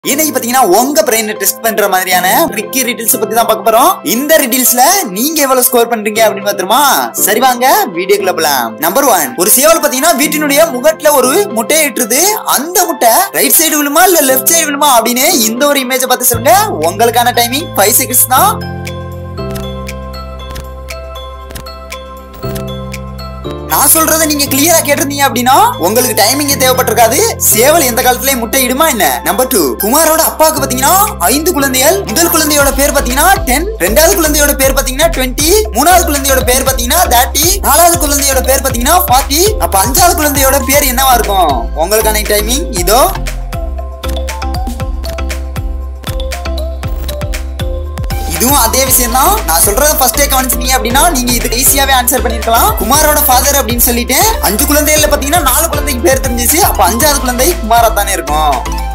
இன்னைக்கு பாத்தீங்கன்னா உங்க பிரெயின் டெஸ்ட் பண்ற மாதிரியான ட்ரிக்கி ரிடில்ஸ் பத்தி தான் பார்க்க போறோம் இந்த ரிடில்ஸ்ல நீங்க எவ்வளவு ஸ்கோர் பண்றீங்க அப்படின்னு பாத்துருமா சரி வாங்க வீடியோக்குள்ள போலாம் நம்பர் ஒன் ஒரு சேவல் பாத்தீங்கன்னா வீட்டினுடைய முகட்டுல ஒரு முட்டையை இட்டுருது அந்த முட்டை ரைட் சைடு விழுமா இல்ல லெஃப்ட் சைடு விழுமா அப்படின்னு இந்த ஒரு இமேஜை பார்த்து சொல்லுங்க உங்களுக்கான டைமிங் ஃபைவ் செகண்ட்ஸ் தான் நான் சொல்றதை நீங்க கிளியரா கேட்டிருந்தீங்க அப்படின்னா உங்களுக்கு டைமிங்கே தேவைப்பட்டிருக்காது சேவல் எந்த காலத்திலயும் முட்டை இடுமா என்ன நம்பர் டூ குமாரோட அப்பாவுக்கு பாத்தீங்கன்னா ஐந்து குழந்தைகள் முதல் குழந்தையோட பேர் பாத்தீங்கன்னா டென் ரெண்டாவது குழந்தையோட பேர் பாத்தீங்கன்னா டுவெண்ட்டி மூணாவது குழந்தையோட பேர் பாத்தீங்கன்னா தேர்ட்டி நாலாவது குழந்தையோட பேர் பாத்தீங்கன்னா ஃபார்ட்டி அப்ப அஞ்சாவது குழந்தையோட பேர் என்னவா இருக்கும் உங்களுக்கான டைமிங் இதோ இதுவும் அதே விஷயம் தான் நான் சொல்றத ஃபர்ஸ்டே கவனிச்சிட்டீங்க அப்படின்னா நீங்க இதுக்கு ஈஸியாவே ஆன்சர் பண்ணிருக்கலாம் குமாரோட ஃபாதர் அப்படின்னு சொல்லிட்டு அஞ்சு குழந்தைகள்ல பாத்தீங்கன்னா நாலு குழந்தைக்கு பேர் தெரிஞ்சிச்சு அப்ப அஞ்சாவது குழந்தை குமாரா தானே இருக்கும்